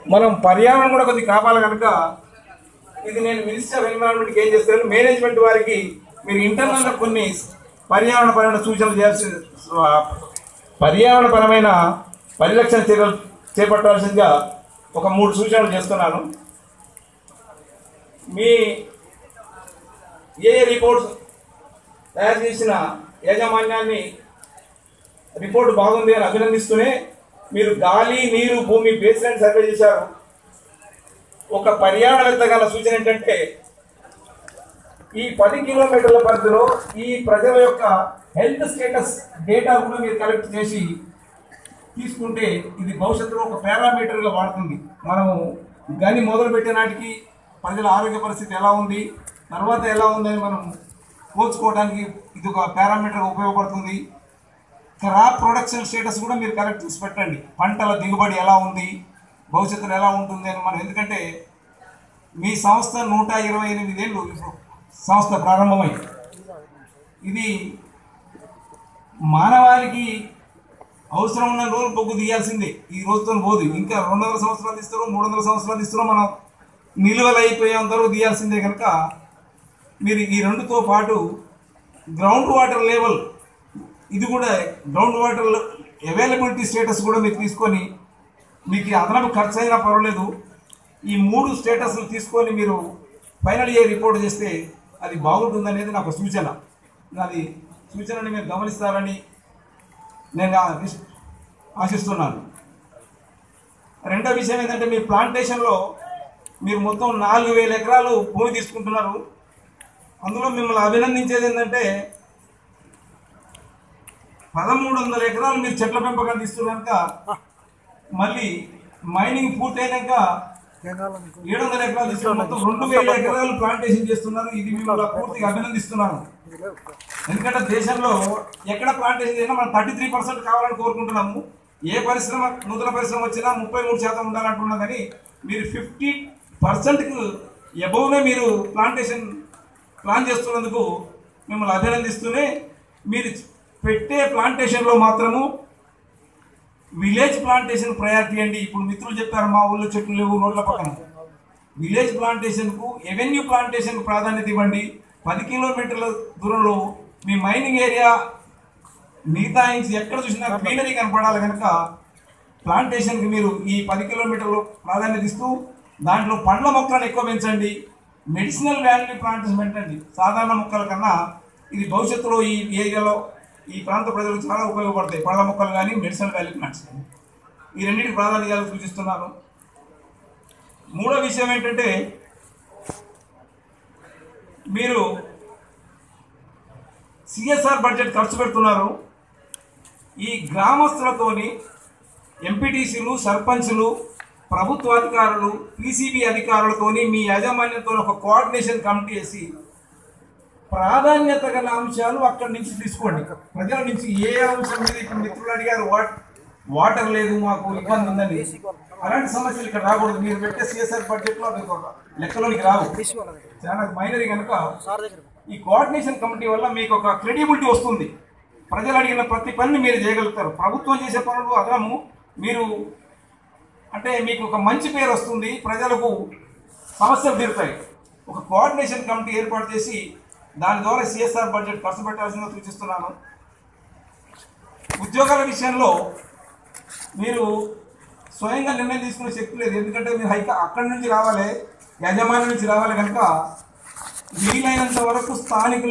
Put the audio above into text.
మనం పర్యావరణం కూడా కొద్దిగా కాపాలి కనుక ఇది నేను మినిస్టర్ ఆఫ్ ఎన్విరాన్మెంట్కి ఏం చేస్తాను మేనేజ్మెంట్ వారికి మీరు ఇంటర్నల్గా కొన్ని పర్యావరణపరమైన సూచనలు చేయాల్సి పర్యావరణపరమైన పరిరక్షణ చర్యలు చేపట్టాల్సిందిగా ఒక మూడు సూచనలు చేస్తున్నాను మీ ఏ రిపోర్ట్స్ తయారు చేసిన యాజమాన్యాన్ని రిపోర్ట్ బాగుంది అని అభినందిస్తూనే మీరు గాలి నీరు భూమి బేస్లైన్ సర్వే చేశారు ఒక పర్యావరణవేత్త గల సూచన ఏంటంటే ఈ పది కిలోమీటర్ల పరిధిలో ఈ ప్రజల యొక్క హెల్త్ స్టేటస్ డేటా కూడా మీరు కలెక్ట్ చేసి తీసుకుంటే ఇది భవిష్యత్తులో ఒక పారామీటర్గా వాడుతుంది మనము గని మొదలు పెట్టే నాటికి ప్రజల ఆరోగ్య పరిస్థితి ఎలా ఉంది తర్వాత ఎలా ఉందని మనం పోల్చుకోవడానికి ఇది ఒక పారామీటర్గా ఉపయోగపడుతుంది క్రాప్ ప్రొడక్షన్ స్టేటస్ కూడా మీరు కలెక్ట్ చేసి పెట్టండి పంటల దిగుబడి ఎలా ఉంది భవిష్యత్తులో ఎలా ఉంటుంది అని మనం ఎందుకంటే మీ సంస్థ నూట ఇరవై ఎనిమిదేళ్ళు ఇప్పుడు సంస్థ ప్రారంభమై ఇది మానవాళికి అవసరం ఉన్న రోజులు బొగ్గు తీయాల్సిందే ఈ రోజుతో పోదు ఇంకా రెండు వందల సంవత్సరాలు ఇస్తారో మూడు వందల సంవత్సరాలు ఇస్తారో మనం నిలువలు అయిపోయేంత వరకు తీయాల్సిందే కనుక మీరు ఈ రెండుతో పాటు గ్రౌండ్ వాటర్ లెవెల్ ఇది కూడా గ్రౌండ్ వాటర్ అవైలబిలిటీ స్టేటస్ కూడా మీరు తీసుకొని మీకు అదనపు ఖర్చు అయినా పర్వాలేదు ఈ మూడు స్టేటస్లు తీసుకొని మీరు ఫైనల్ ఇయర్ రిపోర్ట్ చేస్తే అది బాగుంటుందనేది నాకు సూచన అది సూచనని మీరు గమనిస్తారని నేను ఆశిస్- ఆశిస్తున్నాను రెండో విషయం ఏంటంటే మీ ప్లాంటేషన్లో మీరు మొత్తం నాలుగు వేల ఎకరాలు భూమి తీసుకుంటున్నారు అందులో మిమ్మల్ని అభినందించేది ఏంటంటే పదమూడు వందల ఎకరాలు మీరు చెట్ల పెంపకం తీస్తున్నాక మళ్ళీ మైనింగ్ పూర్తయినాక ఏడు వందల ఎకరాలు తీసుకున్నారు మొత్తం రెండు వేల ఎకరాలు ప్లాంటేషన్ చేస్తున్నారు ఇది మిమ్మల్ని పూర్తిగా అభినందిస్తున్నాను ఎందుకంటే దేశంలో ఎక్కడ ప్లాంటేషన్ చేసినా మనం థర్టీ త్రీ పర్సెంట్ కావాలని కోరుకుంటున్నాము ఏ పరిశ్రమ నూతన పరిశ్రమ వచ్చినా ముప్పై మూడు శాతం ఉండాలంటున్నాం కానీ మీరు ఫిఫ్టీ పర్సెంట్కు ఎబవ్నే మీరు ప్లాంటేషన్ ప్లాన్ చేస్తున్నందుకు మిమ్మల్ని అభినందిస్తూనే మీరు పెట్టే ప్లాంటేషన్లో మాత్రము విలేజ్ ప్లాంటేషన్ ప్రయారిటీ అండి ఇప్పుడు మిత్రులు చెప్పారు మా ఊళ్ళో చెట్లు లేవు రోడ్ల పక్కన విలేజ్ ప్లాంటేషన్కు ఎవెన్యూ ప్లాంటేషన్కు ప్రాధాన్యత ఇవ్వండి పది కిలోమీటర్ల దూరంలో మీ మైనింగ్ ఏరియా మిగతా ఇంచి ఎక్కడ చూసినా గ్రీనరీ కనపడాలి కనుక ప్లాంటేషన్కి మీరు ఈ పది కిలోమీటర్లు ప్రాధాన్యత ఇస్తూ దాంట్లో పండ్ల మొక్కలను ఎక్కువ పెంచండి మెడిసినల్ వాల్యూ ప్లాంటేషన్ పెట్టండి సాధారణ మొక్కల కన్నా ఇది భవిష్యత్తులో ఈ ఏరియాలో ఈ ప్రాంత ప్రజలకు చాలా ఉపయోగపడతాయి పళ్ళ మొక్కలు కానీ మెడిసినల్ వాల్యూ ప్లాంట్స్ కానీ ఈ రెండింటి ప్రాధాన్యతలు సూచిస్తున్నాను మూడో విషయం ఏంటంటే మీరు సిఎస్ఆర్ బడ్జెట్ ఖర్చు పెడుతున్నారు ఈ గ్రామస్తులతోని ఎంపీటీసీలు సర్పంచ్లు ప్రభుత్వాధికారులు పీసీబీ అధికారులతోని మీ యాజమాన్యంతో ఒక కోఆర్డినేషన్ కమిటీ వేసి ప్రాధాన్యత గల అంశాలు అక్కడి నుంచి తీసుకోండి ప్రజల నుంచి ఏ అంశం మీద ఇప్పుడు మిత్రులు అడిగారు వాట్ వాటర్ లేదు మాకు ఇబ్బంది ఉందని అలాంటి సమస్యలు ఇక్కడ రాకూడదు మీరు పెట్టే సిఎస్ఆర్ బడ్జెట్ లో అవి ఒక లెక్కలోనికి రావు చాలా మైనరీ కనుక ఈ కోఆర్డినేషన్ కమిటీ వల్ల మీకు ఒక క్రెడిబిలిటీ వస్తుంది ప్రజలు అడిగిన ప్రతి పనిని మీరు చేయగలుగుతారు ప్రభుత్వం చేసే పనులు అదనము మీరు అంటే మీకు ఒక మంచి పేరు వస్తుంది ప్రజలకు సమస్యలు తీరుతాయి ఒక కోఆర్డినేషన్ కమిటీ ఏర్పాటు చేసి దాని ద్వారా సిఎస్ఆర్ బడ్జెట్ ఖర్చు పెట్టాల్సిందిగా సూచిస్తున్నాను ఉద్యోగాల విషయంలో మీరు స్వయంగా నిర్ణయం తీసుకునే శక్తి లేదు ఎందుకంటే మీరు హైక అక్కడి నుంచి రావాలి యాజమాన్యం నుంచి రావాలి కనుక వీలైనంత వరకు స్థానికులు